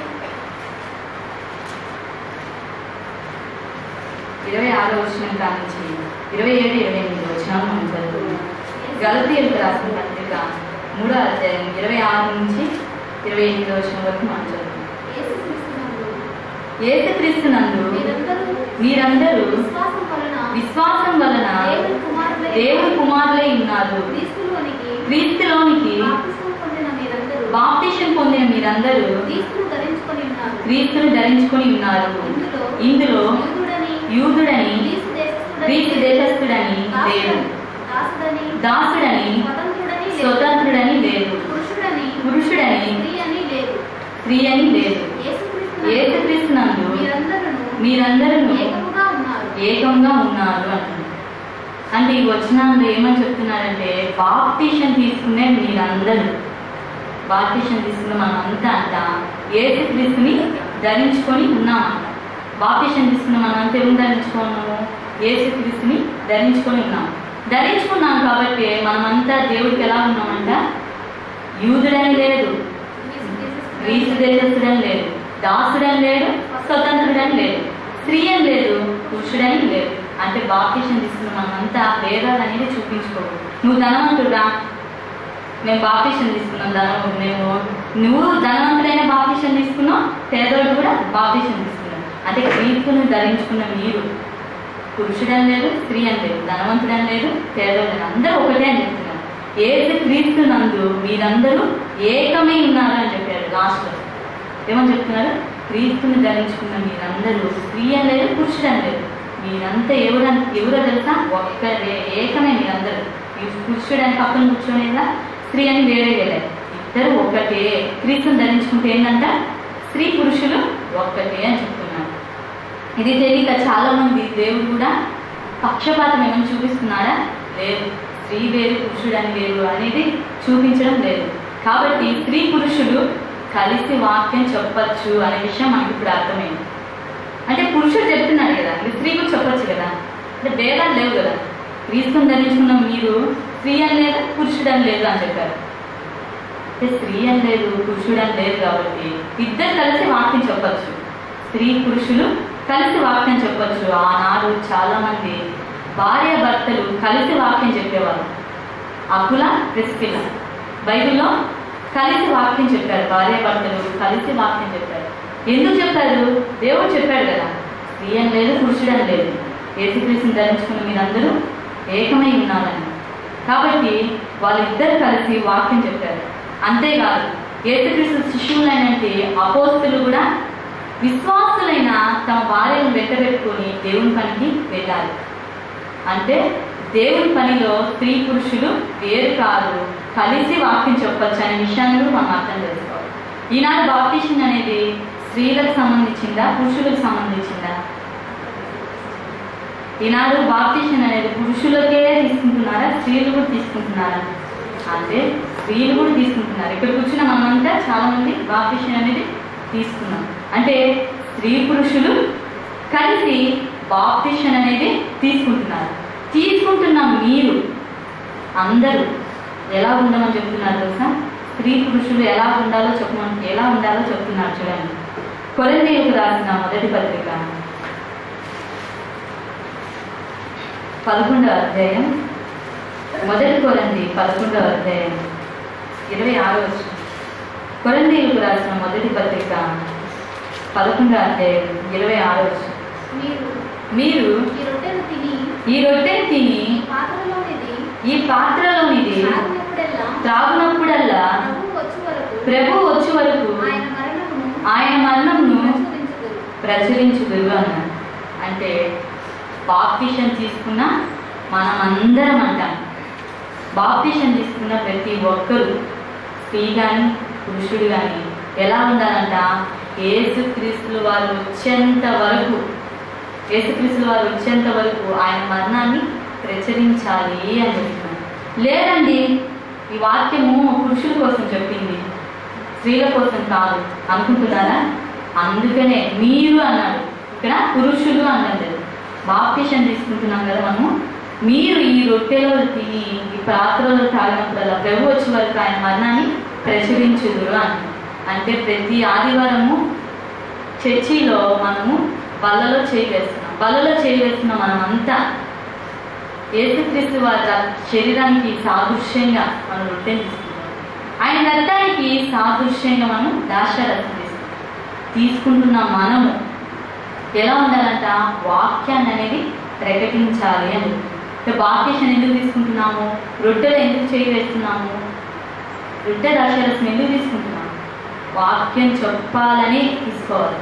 ఇరవై ఆరో వచ్చిన కాడి నుంచి ఇరవై ఏడు ఇరవై ఎనిమిది వచ్చిన మనం చదువుకుందాం గలతీయులకు రాసిన పత్రిక మూడో అధ్యాయం ఇరవై ఆరు నుంచి ఇరవై ఎనిమిది వచ్చిన వరకు మనం చదువుకుందాం యేసుక్రీస్తునందు ఏసుక్రీస్తునందు మీరందరూ మీరందరూ విశ్వాసం వలన విశ్వాసం వలన దేవుని కుమారులై దేవుని కుమారులై ఉన్నారు క్రీస్తులోనికి క్రీస్తులోనికి బాప్తిసం పొందిన మీరందరూ బాప్టిషన్ పొందిన మీరందరూ క్రీస్తును ధరించుకొని ఉన్నారు క్రీస్తును ధరించుకొని ఉన్నారు ఇందులో ఇందులో యూదుడని యూదుడని గ్రీసు దేశస్థుడని గ్రీసు దేశస్థుడని లేదు దాసుడని దాసుడని స్వతంత్రుడని లేదు స్వతంత్రుడని లేదు పురుషుడని పురుషుడని స్త్రీ అని లేదు స్త్రీ అని లేదు యేసుక్రీస్తునందు ఏసుక్రీస్తునందు మీరందరూ మీరందరూ ఏకముగా ఉన్నారు ఏకంగా ఉన్నారు అంటున్నారు అంటే ఈ వచనాల్లో ఏమని చెప్తున్నారంటే బాప్టిషన్ తీసుకునే మీరందరూ బాప్టిషన్ తీసుకున్న మనంతా అంట ఏసుక్రీస్తుని ధరించుకొని ఉన్నామంట బాప్టిషన్ తీసుకున్న మనంతా ఏం ధరించుకున్నాము ఏసుక్రీస్తుని ధరించుకొని ఉన్నాం ధరించుకున్నాం కాబట్టి మనమంతా దేవుడికి ఎలా ఉన్నామంట యూదుడని లేదు గ్రీసు దేశస్థుడని లేదు దాసుడని లేడు స్వతంత్రుడని లేదు స్త్రీ అని లేదు పురుషుడని లేదు అంటే బాప్టిషన్ తీసుకున్న మనమంతా భేదాలు అనేది చూపించుకోవు నువ్వు ధనవంతుడా మేము బాప్టిషన్ తీసుకున్నాం ధనం మేము నువ్వు ధనవంతుడైన బాప్టిషన్ తీసుకున్నావు పేదోడు కూడా బాప్టిషన్ తీసుకున్నావు అంటే క్రీస్తుని ధరించుకున్న మీరు పురుషుడని లేదు స్త్రీ అని లేదు ధనవంతుడని లేదు పేదోడు అని అందరూ ఒకటే అని చెప్తున్నారు ఏది క్రీస్తు నందు మీరందరూ ఏకమై ఉన్నారు అని చెప్పారు లాస్ట్లో ఏమని చెప్తున్నారు క్రీస్తుని ధరించుకున్న మీరందరూ స్త్రీ అని లేదు పురుషుడు అని లేదు మీరంతా ఎవరు ఎవరో తెలుసా ఒక్కరే ఏకమే మీరందరూ ఈ పురుషుడు అని పక్కన కూర్చోనేదా స్త్రీ అని వేరే వేరే ఇద్దరు ఒక్కటే క్రీస్తుని ధరించుకుంటే ఏంటంట స్త్రీ పురుషులు ఒక్కటే అని చెప్తున్నారు ఇది తెలియక చాలా మంది దేవుడు కూడా పక్షపాతం ఏమైనా చూపిస్తున్నాడా లేదు స్త్రీ వేరు పురుషుడు అని వేరు అనేది చూపించడం లేదు కాబట్టి స్త్రీ పురుషుడు కలిసి వాక్యం చెప్పచ్చు అనే విషయం మనకి ఇప్పుడు అర్థమైంది అంటే పురుషుడు చెప్తున్నాడు కదా ఇది స్త్రీ కూడా చెప్పొచ్చు కదా అంటే భేదాలు లేవు కదా క్రీస్తుని ధరించుకున్న మీరు స్త్రీ అని లేదు పురుషుడు అని లేదు అని చెప్పారు అంటే స్త్రీ అని లేదు పురుషుడు అని లేదు కాబట్టి ఇద్దరు కలిసి వాక్యం చెప్పొచ్చు స్త్రీ పురుషులు కలిసి వాక్యం చెప్పొచ్చు ఆనాడు చాలా మంది భార్య భర్తలు కలిసి వాక్యం చెప్పేవారు అకుల ప్రిస్కిల బైబిల్లో కలిసి వాక్యం చెప్పారు భార్య భర్తలు కలిసి వాక్యం చెప్పారు ఎందుకు చెప్పారు దేవుడు చెప్పాడు కదా స్త్రీ అని లేదు పురుషుడు అని లేదు ఏసుక్రీస్తుని ధరించుకున్న మీరందరూ ఏకమై ఉన్నారని కాబట్టి వాళ్ళిద్దరు కలిసి వాక్యం చెప్పారు అంతేకాదు యేసుక్రీస్తు శిష్యులైనటువంటి అపోస్తులు కూడా విశ్వాసులైన తమ భార్యను వెంటబెట్టుకొని దేవుని పనికి వెళ్ళాలి అంటే దేవుని పనిలో స్త్రీ పురుషులు వేరు కాదు కలిసి వాక్యం చెప్పొచ్చు అనే విషయాన్ని కూడా మనం అర్థం చేసుకోవాలి ఈనాడు బాప్టిషన్ అనేది స్త్రీలకు సంబంధించిందా పురుషులకు సంబంధించిందా ఈనాడు బాప్టిషన్ అనేది పురుషులకే తీసుకుంటున్నారా స్త్రీలు కూడా తీసుకుంటున్నారా అంటే స్త్రీలు కూడా తీసుకుంటున్నారు ఇక్కడ కూర్చున్న మనమంతా చాలా మంది బాప్టిషన్ అనేది తీసుకున్నాం అంటే స్త్రీ పురుషులు కలిసి బాప్టిషన్ అనేది తీసుకుంటున్నారు తీసుకుంటున్న మీరు అందరూ ఎలా ఉండమని చెప్తున్నారు తెలుసా స్త్రీ పురుషులు ఎలా ఉండాలో చెప్పమని ఎలా ఉండాలో చెప్తున్నారు చూడండి కొరందీలకు రాసిన మొదటి పత్రిక పదకొండవ అధ్యాయం మొదటి కొరంది పదకొండవ అధ్యాయం ఇరవై ఆరో వచ్చిన కొరందీలకు రాసిన మొదటి పత్రిక పదకొండవ అధ్యాయం ఇరవై ఆరో వచ్చిన మీరు మీరు ఈ రొట్టెను తిని ఈ రొట్టెని తిని పాత్రలోనిది ఈ పాత్రలోనిది తాగినప్పుడల్లా త్రాగునప్పుడల్లా ప్రభువు వచ్చే వరకు ప్రభు వచ్చే వరకు ఆయన మరణమును ఆయన మరణమును ప్రచురించుదురు. ప్రచురించుదురు అన్నాడు అంటే బాప్టిషన్ తీసుకున్న మనమందరం అంటాం బాప్టిషన్ తీసుకున్న ప్రతి ఒక్కరు స్త్రీ కానీ పురుషుడు కానీ ఎలా ఉండాలంట ఏసుక్రీస్తులు వారు వచ్చేంత వరకు యేసుక్రీస్తుల వారు వచ్చేంత వరకు ఆయన మరణాన్ని ప్రచురించాలి అని చెప్తున్నాను లేదండి ఈ వాక్యము పురుషుల కోసం చెప్పింది స్త్రీల కోసం కాదు అనుకుంటున్నారా అందుకనే మీరు అన్నాడు ఇక్కడ పురుషులు అన్నది బాప్టిషన్ తీసుకుంటున్నాం కదా మనము మీరు ఈ రొట్టెలో తిని ఈ పాత్రలో తాగినప్పుడల్లా ప్రభు వచ్చే వరకు ఆయన మరణాన్ని ప్రచురించుదురు అని అంటే ప్రతి ఆదివారము చర్చిలో మనము బల్లలో చేయి వేస్తున్నాం బల్లలో చేయి వేస్తున్న మనమంతా యేసుక్రీస్తు వారి శరీరానికి సాదృశ్యంగా మనం రొట్టెని తీసుకుంటాం ఆయన రక్తానికి సాదృశ్యంగా మనం దాశరథం తీసుకుంటాం తీసుకుంటున్న మనము ఎలా ఉండాలంట వాక్యాన్ని అనేది ప్రకటించాలి అని అంటే బాప్టిషన్ ఎందుకు తీసుకుంటున్నాము రొట్టెలు ఎందుకు చేయి వేస్తున్నాము రొట్టె దాశరథం ఎందుకు తీసుకుంటున్నాము వాక్యం చెప్పాలని తీసుకోవాలి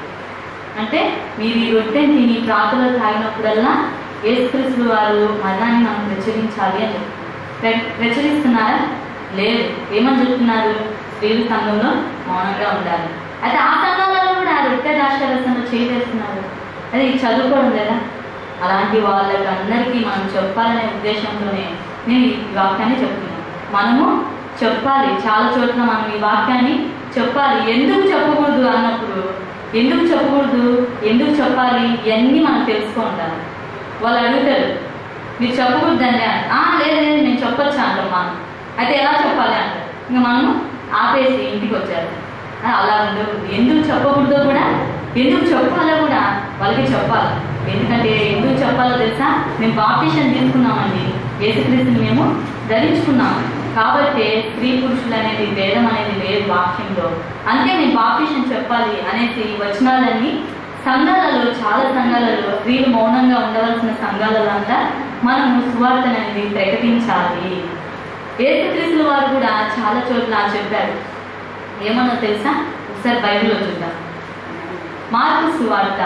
అంటే మీరు ఈ రొట్టెని తిని ప్రాతలో తాగినప్పుడల్లా యేసుక్రీస్తు వారు మరణాన్ని మనం ప్రచురించాలి అని చెప్తున్నారు ప్ర- ప్రచురిస్తున్నారా లేదు ఏమని చెప్తున్నారు స్త్రీల సంఘంలో మౌనంగా ఉండాలి అయితే ఆ సంఘాలలో కూడా ఆ రొట్టె రాష్ట్రాలసంలో చేసేస్తున్నారు అది చదువుకోవడం లేదా అలాంటి వాళ్ళకి అందరికీ మనం చెప్పాలనే ఉద్దేశంతోనే నేను ఈ వాక్యాన్ని చెప్తున్నాను మనము చెప్పాలి చాలా చోట్ల మనం ఈ వాక్యాన్ని చెప్పాలి ఎందుకు చెప్పకూడదు అన్నప్పుడు ఎందుకు చెప్పకూడదు ఎందుకు చెప్పాలి ఇవన్నీ మనం తెలుసుకో ఉండాలి వాళ్ళు అడుగుతారు మీరు చెప్పకూడదండి అని "ఆ, లేదు లేదు నేను చెప్పొచ్చా అంటాం మనం అయితే ఎలా చెప్పాలి అంటారు ఇంకా మనము ఆపేసి ఇంటికి వచ్చారు "ఆ, అలా ఉండకూడదు ఎందుకు చెప్పకూడదో కూడా ఎందుకు చెప్పాలో కూడా వాళ్ళకి చెప్పాలి ఎందుకంటే ఎందుకు చెప్పాలో తెలుసా మేము బాప్టిషన్ తీసుకున్నామండి యేసుక్రీస్తుని మేము ధరించుకున్నాం కాబట్టి స్త్రీ పురుషులు అనేది భేదం అనేది లేదు వాక్యంలో అందుకే మేము బాప్టిషన్ చెప్పాలి అనేసి ఈ వచనాలన్నీ సంఘాలలో చాలా సంఘాలలో స్త్రీలు మౌనంగా ఉండవలసిన సంఘాలలో అంతా మనము సువార్త అనేది ప్రకటించాలి యేసుక్రీస్తుల వారు కూడా చాలా చోట్ల చెప్పారు ఏమన్నా తెలుసా ఒకసారి బైబిల్లో చూద్దాం మార్పు సువార్త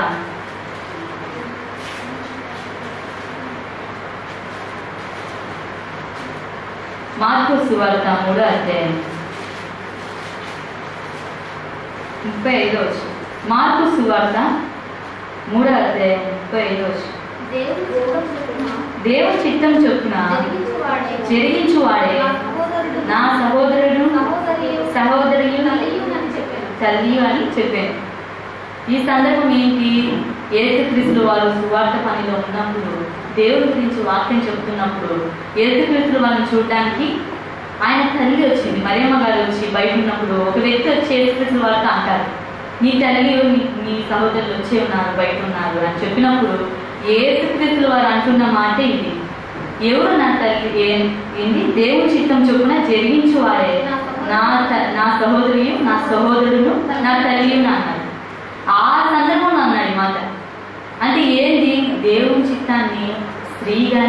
మార్పు సువార్త మూడో అధ్యాయం ముప్పై ఐదో వచ్చు మార్పు సువార్త మూడో అధ్యాయం ముప్పై ఐదో వచ్చు దేవుని చిత్తం చొప్పున దేవుని చిత్తం చొప్పున జరిగించువాడే జరిగించువాడే నా సహోదరుడు నా సహోదరుడు సహోదరియు సహోదరియు తల్లియునని చెప్పాను తల్లి అని చెప్పాను ఈ సందర్భం ఏంటి యేసుక్రీస్తులు వారు సువార్త పనిలో ఉన్నప్పుడు దేవుడి గురించి వాక్యం చెప్తున్నప్పుడు యేసుక్రీస్తులు వారిని చూడడానికి ఆయన తల్లి వచ్చింది మరియమ్మ గారు వచ్చి బయట ఉన్నప్పుడు ఒక వ్యక్తి వచ్చి యేసుక్రీస్తుల వారితో అంటారు నీ తల్లి నీ నీ సహోదరులు వచ్చి ఉన్నారు బయట ఉన్నారు అని చెప్పినప్పుడు యేసుక్రీస్తుల వారు అంటున్న మాట ఇది ఎవరు నా తల్లి ఏ- ఏంటి దేవుడి చిత్తం చొప్పున జరిగించువారే నా త- నా సహోదరియు నా సహోదరుడు నా తల్లి అన్నాడు ఆ సందర్భంలో అన్నాడు ఈ మాట అంటే ఏంటి దేవుని చిత్తాన్ని స్త్రీ కానీ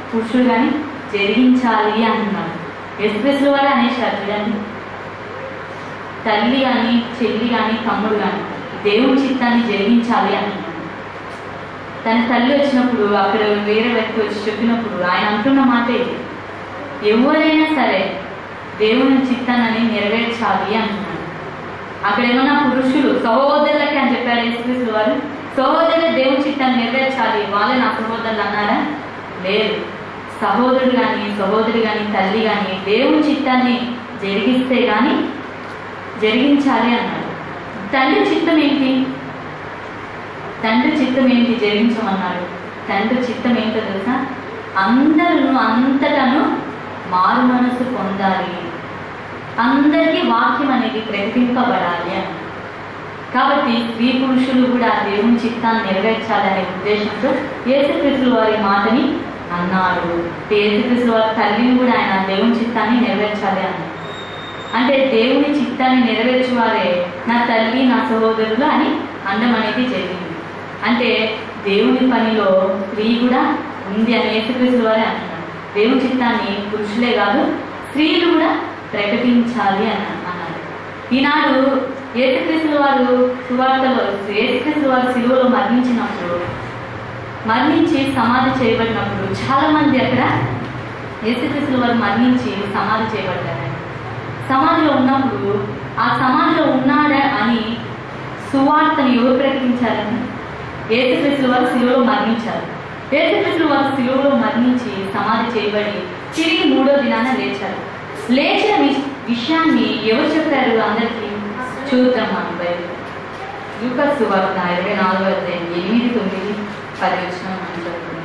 పురుషుడు కానీ జరిగించాలి అంటున్నాడు ఎస్ప్రెస్లో వారే అనేసారు చూడండి తల్లి కానీ చెల్లి కానీ తమ్ముడు కానీ దేవుని చిత్తాన్ని జరిగించాలి అంటున్నాడు తన తల్లి వచ్చినప్పుడు అక్కడ వేరే వ్యక్తి వచ్చి చెప్పినప్పుడు ఆయన అంటున్న మాట ఇది ఎవరైనా సరే దేవుని చిత్తాన్ని నెరవేర్చాలి అంటున్నాడు అక్కడ ఏమన్నా పురుషులు సహోదరులకి అని చెప్పారు యేసుక్రీస్తు వారు సహోదరులు దేవుని చిత్తాన్ని నెరవేర్చాలి వాళ్ళే నా సహోదరులు అన్నారా లేదు సహోదరుడు కానీ సహోదరి కానీ తల్లి కానీ దేవుని చిత్తాన్ని జరిగిస్తే కానీ జరిగించాలి అన్నాడు తండ్రి చిత్తం ఏంటి తండ్రి చిత్తం ఏంటి జరిగించమన్నాడు తండ్రి చిత్తం ఏంటో తెలుసా అందరూ అంతటను మారు మనసు పొందాలి అందరికీ వాక్యం అనేది ప్రకటింపబడాలి అని కాబట్టి స్త్రీ పురుషులు కూడా దేవుని చిత్తాన్ని నెరవేర్చాలనే ఉద్దేశంతో యేసుక్రీస్తుల వారి మాటని అన్నాడు యేసుక్రీస్తుల వారి తల్లిని కూడా ఆయన దేవుని చిత్తాన్ని నెరవేర్చాలి అన్నాడు అంటే దేవుని చిత్తాన్ని నెరవేర్చువారే నా తల్లి నా సహోదరులు అని అండం అనేది జరిగింది అంటే దేవుని పనిలో స్త్రీ కూడా ఉంది అని యేసుక్రీస్తుల వారే అంటున్నాడు దేవుని చిత్తాన్ని పురుషులే కాదు స్త్రీలు కూడా ప్రకటించాలి అని అన్నారు ఈనాడు యేసుక్రీస్తుల వారు సువార్తలో యేసుక్రీస్తుల వారు సిలువలో మరణించినప్పుడు మరణించి సమాధి చేయబడినప్పుడు చాలా మంది అక్కడ యేసుక్రీస్తుల వారు మరణించి సమాధి చేయబడ్డారు సమాధిలో ఉన్నప్పుడు ఆ సమాధిలో ఉన్నాడా అని సువార్తను ఎవరు ప్రకటించారని యేసుక్రీస్తుల వారు సిలువలో మరణించారు యేసుక్రీస్తుల వారు సిలువలో మరణించి సమాధి చేయబడి తిరిగి మూడో దినాన లేచారు లేచిన వి- విషయాన్ని ఎవరు చెప్పారు అందరికీ చూద్దాం మనం బయట యూకస్ సువార్త ఇరవై నాలుగో అధ్యాయం ఎనిమిది తొమ్మిది పది వచ్చిన మనం చదువుకుందాం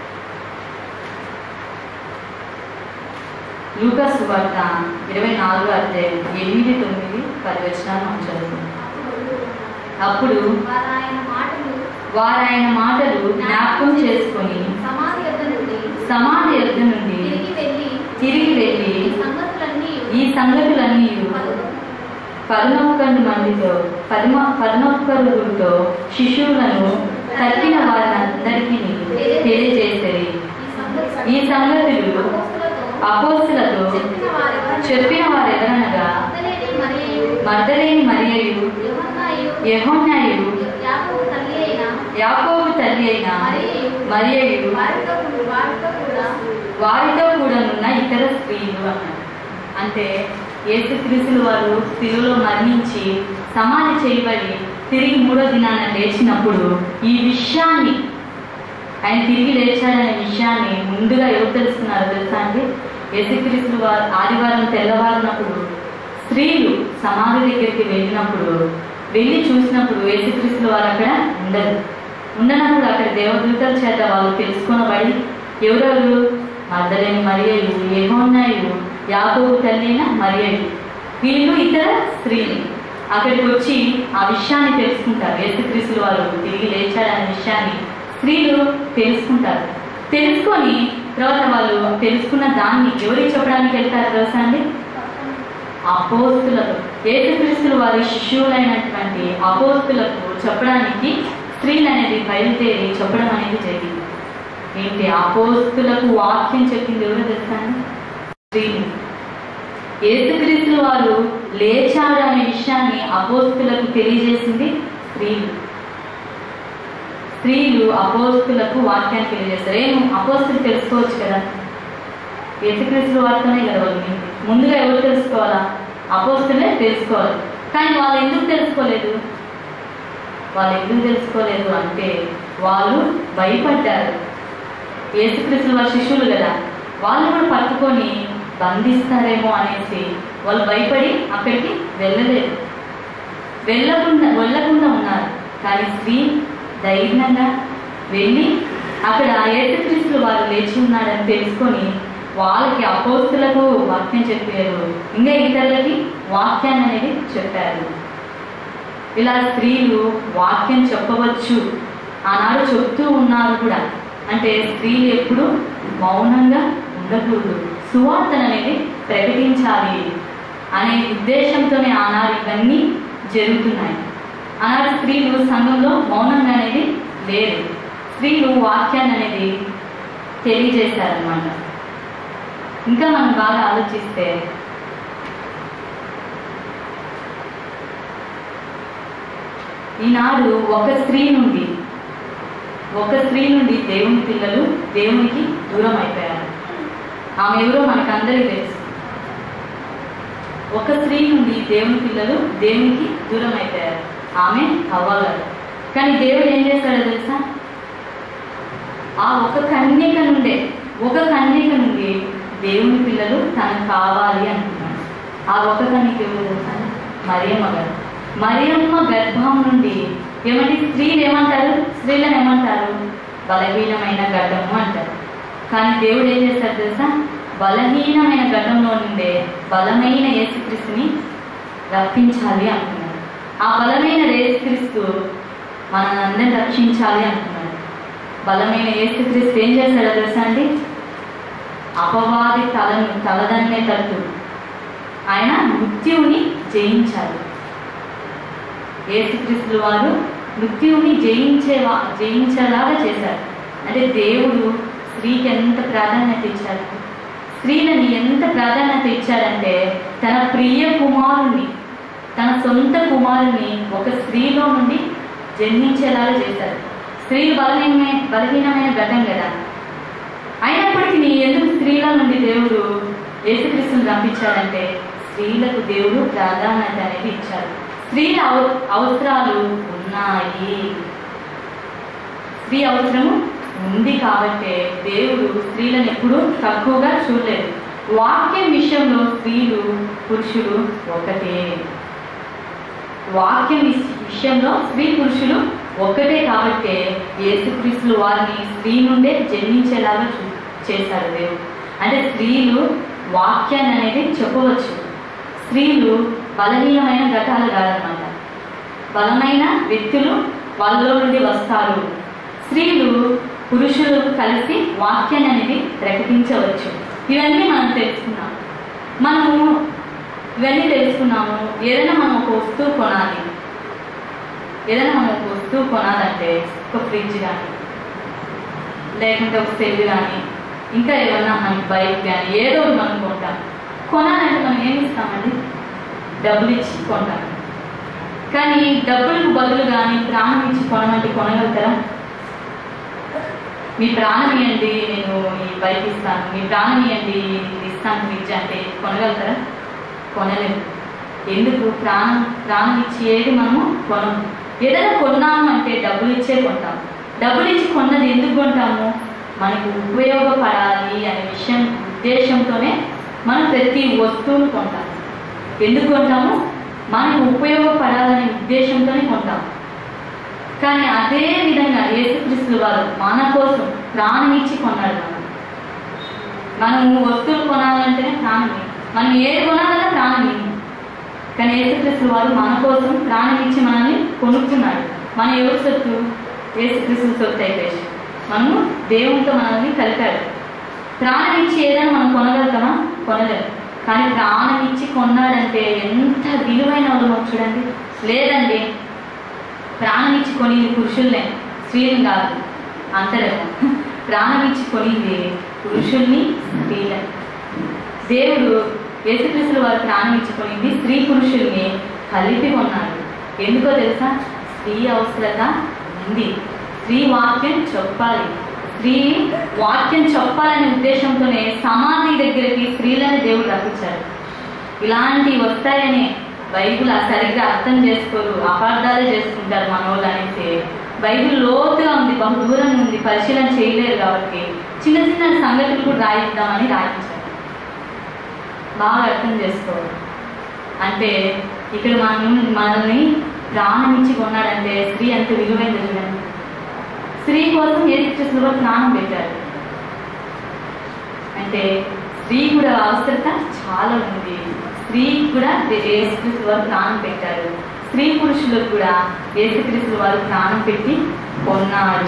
లూకాస్ వార్త ఇరవై నాలుగో అధ్యాయం ఎనిమిది తొమ్మిది పది వచనాలు మనం చదువుకుందాం అప్పుడు వారు ఆయన మాటలు వారు ఆయన మాటలు జ్ఞాపకం చేసుకొని సమాధి యొద్ద నుండి సమాధి యొద్ద నుండి తిరిగి వెళ్ళి తిరిగి వెళ్ళి ఈ సంగతులన్నీ ఈ సంగతులన్నీ పలుకు- పదనొక్కడు మందితో పదమ పదనొక్కరుతో శిశువులను తక్కిన వారందరికీ తెలియజేసేది ఈ సంగతులు ఈ సంగతులు అపోస్తలులతో అపోస్తులతో చెప్పిన వారెవరనగా చెప్పిన వారెవరనగా మగ్దలేని మరియయు, మర్దలేని మరియయు యోహన్నాయు, యెహోన్నాయు యాకోబు తల్లి అయిన యాకోబు తల్లి అయిన మరియయు, మరియయు వారితో కూడా- వారితో కూడా వారితో కూడా ఉన్న ఇతర స్త్రీలు అన్నారు అంటే యేసుక్రీస్తులు వారు స్త్రీలో మరణించి సమాధి చేయబడి తిరిగి మూడో దినాన లేచినప్పుడు ఈ విషయాన్ని ఆయన తిరిగి లేచాడనే విషయాన్ని ముందుగా ఎవరు తెలుసుకున్నారో తెలుసా అండి యేసుక్రీస్తులు వారు ఆదివారం తెల్లవారినప్పుడు స్త్రీలు సమాధి దగ్గరికి వెళ్ళినప్పుడు వెళ్ళి చూసినప్పుడు యేసుక్రీస్తులు వారు అక్కడ ఉండరు ఉండనప్పుడు అక్కడ దేవదూతల చేత వాళ్ళు తెలుసుకొనబడి ఎవరెవరు మర్దలేని మరియలు ఏమోన్నాయు యాకోబు తల్లి అయిన మరియలు వీళ్ళు ఇతర స్త్రీలు అక్కడికి వచ్చి ఆ విషయాన్ని తెలుసుకుంటారు యేసుక్రీస్తులు వారు తిరిగి లేచాడనే విషయాన్ని స్త్రీలు తెలుసుకుంటారు తెలుసుకొని తర్వాత వాళ్ళు తెలుసుకున్న దాన్ని ఎవరికి చెప్పడానికి వెళ్తారు తెలుసా అండి అపోస్తులకు యేసుక్రీస్తులు వారి శిష్యులైనటువంటి అపోస్తులకు చెప్పడానికి స్త్రీలు అనేది బయలుదేరి చెప్పడం అనేది జరిగింది ఏంటి అపోస్తులకు వాక్యం చెప్పింది ఎవరో తెలుసా అండి స్త్రీలు యేసుక్రీస్తులు వారు లేచాడు అనే విషయాన్ని అపోస్తులకు తెలియజేసింది స్త్రీలు స్త్రీలు అపోస్తులకు వాక్యాన్ని తెలియజేస్తారు ఏం అపోస్తులు తెలుసుకోవచ్చు కదా యేసుక్రీస్తుల వార్తనే కదా వాళ్ళు వింది. ముందుగా ఎవరు తెలుసుకోవాలా అపోస్తులే తెలుసుకోవాలి కానీ వాళ్ళు ఎందుకు తెలుసుకోలేదు వాళ్ళు ఎందుకు తెలుసుకోలేదు అంటే వాళ్ళు భయపడ్డారు యేసుక్రీస్తుల వారి శిష్యులు కదా వాళ్ళు కూడా పట్టుకొని బంధిస్తారేమో అనేసి వాళ్ళు భయపడి అక్కడికి వెళ్ళలేదు వెళ్ళకుండా వెళ్ళకుండా ఉన్నారు కానీ స్త్రీ ధైర్యంగా వెళ్ళి అక్కడ యేసుక్రీస్తులు వారు లేచి ఉన్నాడని తెలుసుకొని వాళ్ళకి అపోస్తులకు వాక్యం చెప్పారు ఇంకా ఇతరులకి వాక్యాన్ని అనేది చెప్పారు ఇలా స్త్రీలు వాక్యం చెప్పవచ్చు ఆనాడు చెప్తూ ఉన్నారు కూడా అంటే స్త్రీలు ఎప్పుడు మౌనంగా ఉండకూడదు సువార్తను అనేది ప్రకటించాలి అనే ఉద్దేశంతోనే ఆనాడు ఇవన్నీ జరుగుతున్నాయి ఆనాడు స్త్రీలు సంఘంలో మౌనంగా అనేది లేదు స్త్రీలు వాక్యాన్ని అనేది తెలియజేశారనమాట ఇంకా మనం బాగా ఆలోచిస్తే ఈనాడు ఒక స్త్రీ నుండి ఒక స్త్రీ నుండి దేవుని పిల్లలు దేవునికి దూరం అయిపోయారు ఆమె ఎవరో మనకందరికీ తెలుసు ఒక స్త్రీ నుండి దేవుని పిల్లలు దేవునికి దూరం అయిపోయారు ఆమె అవ్వగారు కానీ దేవుడు ఏం చేశాడో తెలుసా ఆ ఒక కన్యక నుండే ఒక కన్యక నుండి దేవుని పిల్లలు తనకు కావాలి అనుకున్నాడు ఆ ఒక కన్యక ఎవరు తెలుసా మరియమ్మ గారు మరియమ్మ గర్భం నుండి ఏమంటే స్త్రీలు ఏమంటారు స్త్రీలను ఏమంటారు బలహీనమైన గడ్డము అంటారు కానీ దేవుడు ఏం చేశాడు తెలుసా బలహీనమైన గడ్డంలో నుండే బలమైన యేసుక్రీస్తుని రప్పించాలి అనుకున్నాడు ఆ బలమైన యేసుక్రీస్తు మనల్ని రక్షించాలి అనుకున్నాడు బలమైన యేసుక్రీస్తు ఏం చేశాడో తెలుసా అండి అపవాది తలను తలదన్నే తట్టు ఆయన మృత్యువుని జయించాలి యేసుక్రీస్తుల వారు మృత్యువుని జయించేవా జయించేలాగా చేశారు అంటే దేవుడు స్త్రీకి ఎంత ప్రాధాన్యత ఇచ్చారు స్త్రీలని ఎంత ప్రాధాన్యత ఇచ్చాడంటే తన ప్రియ కుమారుణ్ణి తన సొంత కుమారుని ఒక స్త్రీలో నుండి జన్మించేలాగా చేశారు స్త్రీలు బలహీనమైన బలహీనమైన ఘటం కదా అయినప్పటికీ ఎందుకు స్త్రీల నుండి దేవుడు యేసుక్రీస్తుని పంపించాడంటే స్త్రీలకు దేవుడు ప్రాధాన్యత అనేది ఇచ్చారు స్త్రీల అవ- అవసరాలు ఉన్నాయి స్త్రీ అవసరము ఉంది కాబట్టే దేవుడు స్త్రీలను ఎప్పుడూ తక్కువగా చూడలేదు వాక్యం విషయంలో స్త్రీలు పురుషులు ఒకటే వాక్యం విష- విషయంలో స్త్రీ పురుషులు ఒక్కటే కాబట్టే యేసుక్రీస్తులు వారిని స్త్రీ నుండే జన్మించేలాగా చూ చేశారు దేవుడు అంటే స్త్రీలు వాక్యాన్ని అనేది చెప్పవచ్చు స్త్రీలు బలహీనమైన ఘటాలు కాదనమాట బలమైన వ్యక్తులు వాళ్ళలో నుండి వస్తారు స్త్రీలు పురుషులు కలిసి వాక్యాన్ని అనేది ప్రకటించవచ్చు ఇవన్నీ మనం తెలుసుకున్నాం మనము ఇవన్నీ తెలుసుకున్నాము ఏదైనా మనం ఒక వస్తువు కొనాలి ఏదైనా మనం ఒక వస్తువు కొనాలంటే ఒక ఫ్రిడ్జ్ కానీ లేకుంటే ఒక సెల్ కానీ ఇంకా ఏమన్నా మనకి బైక్ కానీ ఏదో ఒకటి మనం కొంటాం కొనాలంటే మనం ఏమి ఇస్తామండి డబ్బులు ఇచ్చి కొంటాం కానీ డబ్బులకు బదులు కానీ ప్రాణం ఇచ్చి కొనమంటే కొనగలుగుతారా మీ ప్రాణం ఇవ్వండి నేను ఈ బైక్ ఇస్తాను మీ ప్రాణం ఇవ్వండి ఇది ఇస్తాను ఫ్రిడ్జ్ అంటే కొనగలుగుతారా కొనలేము ఎందుకు ప్రాణం ప్రాణం ఇచ్చి ఏది మనము కొనము ఏదైనా కొన్నాము అంటే డబ్బులు ఇచ్చే కొంటాం డబ్బులు ఇచ్చి కొన్నది ఎందుకు కొంటాము మనకు ఉపయోగపడాలి అనే విషయం ఉద్దేశంతోనే మనం ప్రతి వస్తువును కొంటాం ఎందుకు కొంటాము మనకు ఉపయోగపడాలనే ఉద్దేశంతోనే కొంటాం కానీ అదే విధంగా యేసుక్రీస్తుల వారు మన కోసం ప్రాణం ఇచ్చి కొన్నాడు మనం మనము వస్తువులు కొనాలంటేనే ప్రాణం మనం ఏది కొనాలన్నా ప్రాణం ఇవ్వము. కానీ యేసుక్రీస్తు వారు మన కోసం ప్రాణం ఇచ్చి మనల్ని కొనుక్కున్నాడు మన ఎవరి సొత్తు యేసుక్రీస్తు సొత్తు అయిపోయి మనము దేవునితో మనల్ని కలిపాడు ప్రాణం ఇచ్చి ఏదైనా మనం కొనగలుగుతామా కొనలేము కానీ ప్రాణం ఇచ్చి కొన్నాడంటే ఎంత విలువైన వాళ్ళమో చూడండి లేదండి ప్రాణం ఇచ్చి కొనింది పురుషుల్నే స్త్రీలు కాదు అంతరేమో ప్రాణం ఇచ్చి కొనింది పురుషుల్ని స్త్రీలని దేవుడు యేసుక్రీస్తుల వారు ప్రాణం ఇచ్చి కొనింది స్త్రీ పురుషుల్ని కలిపి కొన్నాడు ఎందుకో తెలుసా స్త్రీ అవసరత ఉంది స్త్రీ వాక్యం చెప్పాలి స్త్రీ వాక్యం చెప్పాలనే ఉద్దేశంతోనే సమాధి దగ్గరికి స్త్రీలని దేవుడు రప్పించాడు ఇలాంటివి వస్తాయని బైబిల్ ఆ సరిగ్గా అర్థం చేసుకోరు అపార్థాలు చేసుకుంటారు మనోళ్ళు అనేసి బైబిల్ లోతుగా ఉంది బహు దూరం ఉంది పరిశీలన చేయలేరు కాబట్టి చిన్న చిన్న సంగతులు కూడా రాయిద్దామని రాయించారు బాగా అర్థం చేసుకోవాలి అంటే ఇక్కడ మనం మనల్ని ప్రాణం ఇచ్చి కొన్నాడంటే స్త్రీ అంత విలువైంది చూడండి స్త్రీ కోసం యేసుక్రీస్తు కూడా ప్రాణం పెట్టారు అంటే స్త్రీ కూడా అవసరత చాలా ఉంది స్త్రీ కూడా యేసుక్రీస్తు వారు ప్రాణం పెట్టారు స్త్రీ పురుషులకు కూడా యేసుక్రీస్తు వారు ప్రాణం పెట్టి కొన్నారు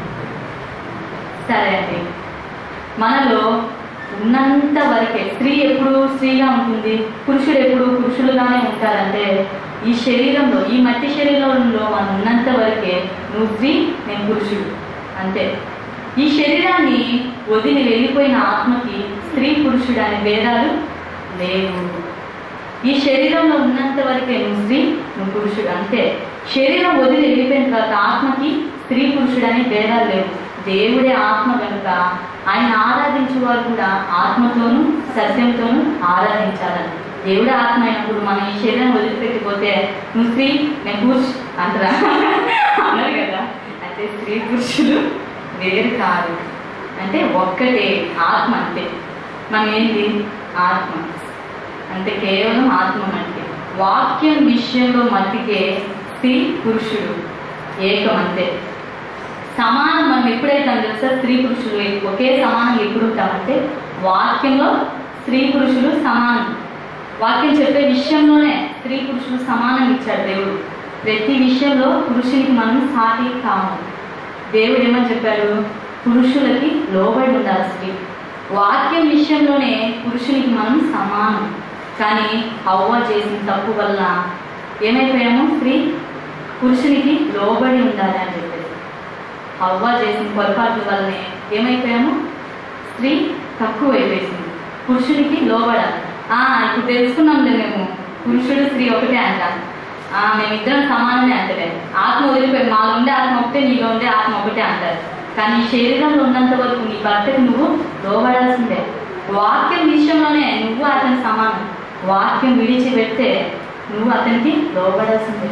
సరే అండి మనలో ఉన్నంత వరకే స్త్రీ ఎప్పుడు స్త్రీగా ఉంటుంది పురుషుడు ఎప్పుడు పురుషులుగానే ఉంటారంటే ఈ శరీరంలో ఈ మట్టి శరీరంలో మనం ఉన్నంత వరకే నువ్వు స్త్రీ నేను పురుషుడు అంతే ఈ శరీరాన్ని వదిలి వెళ్ళిపోయిన ఆత్మకి స్త్రీ పురుషుడు అనే భేదాలు లేవు ఈ శరీరంలో ఉన్నంత వరకే నువ్వు స్త్రీ నువ్వు పురుషుడు అంతే శరీరం వదిలి వెళ్ళిపోయిన తర్వాత ఆత్మకి స్త్రీ పురుషుడు అనే భేదాలు లేవు దేవుడే ఆత్మ కనుక ఆయన ఆరాధించే వారు కూడా ఆత్మతోనూ సత్యంతోనూ ఆరాధించాలని దేవుడే ఆత్మ అయినప్పుడు మనం ఈ శరీరం వదిలిపెట్టిపోతే నువ్వు స్త్రీ నేను పురుషు అంటారా అన్నారు కదా అయితే స్త్రీ పురుషులు వేరు కాదు అంటే ఒక్కటే ఆత్మ అంతే మనం ఏంటి ఆత్మ అంటే కేవలం ఆత్మ అంటే వాక్యం విషయంలో మట్టికే స్త్రీ పురుషుడు ఏకం అంతే సమానం మనం ఎప్పుడైతే తెలుసా స్త్రీ పురుషులు ఒకే సమానం ఎప్పుడు ఉంటామంటే వాక్యంలో స్త్రీ పురుషులు సమానం వాక్యం చెప్పే విషయంలోనే స్త్రీ పురుషులు సమానం ఇచ్చాడు దేవుడు ప్రతి విషయంలో పురుషునికి మనం సాటి కాము దేవుడు ఏమని చెప్పాడు పురుషులకి లోబడి ఉండాలి స్త్రీ వాక్యం విషయంలోనే పురుషునికి మనం సమానం కానీ అవ్వ చేసిన తప్పు వల్ల ఏమైపోయాము స్త్రీ పురుషునికి లోబడి ఉండాలి అని చెప్పేసి అవ్వ చేసిన పొరపాట్ల వల్లనే ఏమైపోయాము స్త్రీ తక్కువ అయిపోయింది పురుషునికి లోబడాలి ఆ, ఇప్పుడు తెలుసుకున్నాంలే మేము పురుషుడు స్త్రీ ఒకటే అంటాం ఆ, మేమిద్దరం సమానమే అంటారే ఆత్మ వదిలిపోయి మాలో ఉండే ఆత్మ ఒకటే నీలో ఉండే ఆత్మ ఒకటే అంటారు కానీ ఈ శరీరంలో ఉన్నంత వరకు నీ భర్తకు నువ్వు లోబడాల్సిందే వాక్యం విషయంలోనే నువ్వు అతని సమానం వాక్యం విడిచిపెడితే నువ్వు అతనికి లోబడాల్సిందే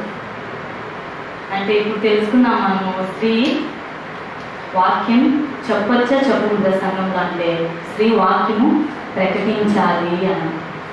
అంటే ఇప్పుడు తెలుసుకున్నాం మనము స్త్రీ వాక్యం చెప్పొచ్చా చెప్పకూడదా సంఘంలో అంటే స్త్రీ వాక్యము ప్రకటించాలి అని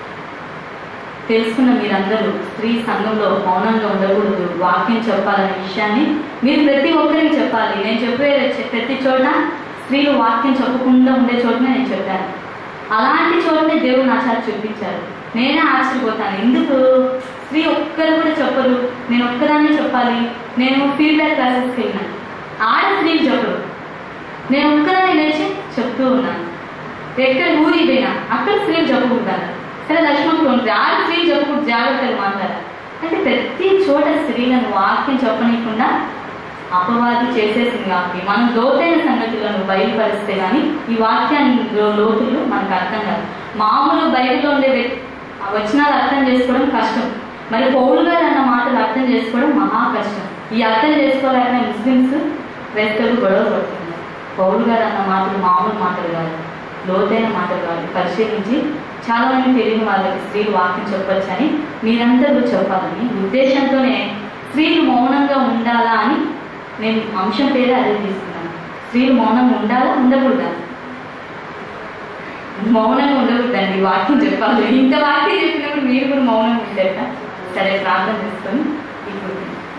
తెలుసుకున్న మీరందరూ స్త్రీ సంఘంలో మౌనంగా ఉండకూడదు వాక్యం చెప్పాలనే విషయాన్ని మీరు ప్రతి ఒక్కరికి చెప్పాలి నేను చెప్పే ప్రతి చోట స్త్రీలు వాక్యం చెప్పకుండా ఉండే చోటనే నేను చెప్పాను అలాంటి చోటనే దేవుడు నా చేత చూపించారు నేనే ఆశ్చర్యపోతాను ఎందుకు స్త్రీ ఒక్కరు కూడా చెప్పరు నేను ఒక్కదాన్నే చెప్పాలి నేను ఫీడ్బ్యాక్ క్లాసెస్కి వెళ్ళినాను ఆడ స్త్రీలు చెప్పరు నేను ఒక్కదాన్ని లేచి చెప్తూ ఉన్నాను ఎక్కడ ఊరి పోయినా అక్కడ స్త్రీలు చెప్పకూడదు సరే లక్ష్మణుడు ఉంటుంది ఆ స్త్రీలు చెప్పకూడదు జాగ్రత్తలు మాట్లాడారు అంటే ప్రతి చోట స్త్రీలను వాక్యం చెప్పనీయకుండా అపవాది చేసేసింది కాబట్టి మనం లోతైన సంగతులను బయలుపరిస్తే కానీ ఈ వాక్యాన్ని లో- లోతులు మనకు అర్థం కాదు మామూలు బైబిల్లో ఉండే వ్యక్- ఆ వచనాలు అర్థం చేసుకోవడం కష్టం మరి పౌలు గారు అన్న మాటలు అర్థం చేసుకోవడం మహా కష్టం ఈ అర్థం చేసుకోలేకనే ముస్లిమ్స్ క్రైస్తవులు గొడవ పడుతున్నారు పౌలు గారు అన్న మాటలు మామూలు మాటలు కాదు లోతైన మాటలు కాదు పరిశీలించి చాలా మంది తెలియని వాళ్ళకి స్త్రీలు వాక్యం చెప్పొచ్చని మీరందరూ చెప్పాలని ఉద్దేశంతోనే స్త్రీలు మౌనంగా ఉండాలా అని నేను అంశం పేరే అదే తీసుకున్నాను స్త్రీలు మౌనంగా ఉండాలా ఉండకూడదా మౌనంగా ఉండకూడదండి వాక్యం చెప్పాలి ఇంత వాక్యం చెప్పినప్పుడు మీరు కూడా మౌనంగా ఉంటారట సరే ప్రార్థన చేసుకొని ఇప్పుడు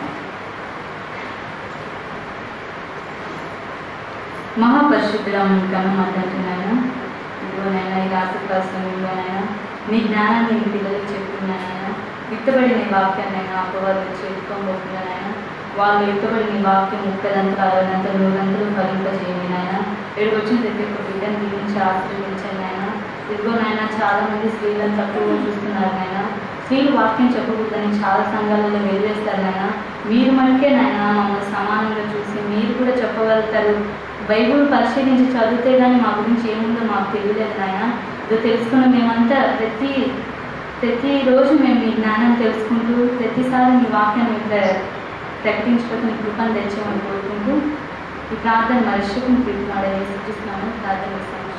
మహాపరిశుద్ధులం కనుమంటున్నాను ఇదిగోనైనా ఈ రాత్రి సమయంలోనైనా మీ జ్ఞానాన్ని మీ పిల్లలకు చెప్తున్నానైనా విత్తబడిన ఈ వాక్యాన్నైనా అపవాదం చేసుకోబోతున్నానైనా వాళ్ళు విత్తబడిన ఈ వాక్యం ముక్కదంతా అరవదంతా నూరంతలు ఫలింపజేయండి నాయన ఏడు వచ్చిన ప్రతి ఒక్క బిడ్డను దీవించి ఆశ్రయించండి నాయన ఇదిగో నాయన చాలా మంది స్త్రీలను తక్కువ చూస్తున్నారు నాయన స్త్రీలు వాక్యం చెప్పకూడదని చాలా సంఘాలలో వెళ్ళేస్తారు నాయన మీరు మనకే నాయన మమ్మల్ని సమానంగా చూసి మీరు కూడా చెప్పగలుగుతారు బైబుల్ పరిశీలించి చదివితే కానీ మా గురించి ఏముందో మాకు తెలియలేదు నాయన ఇది తెలుసుకున్న మేమంతా ప్రతి ప్రతిరోజు మేము మీ జ్ఞానం తెలుసుకుంటూ ప్రతిసారి మీ వాక్యాన్ని ఇక్కడ ప్రకటించుకుంటూ మీ కృపను తెచ్చామని కోరుకుంటూ ఈ ప్రార్థన మనుషులకు పిలుపునాడని సూచిస్తున్నాను ప్రార్థన చేస్తాను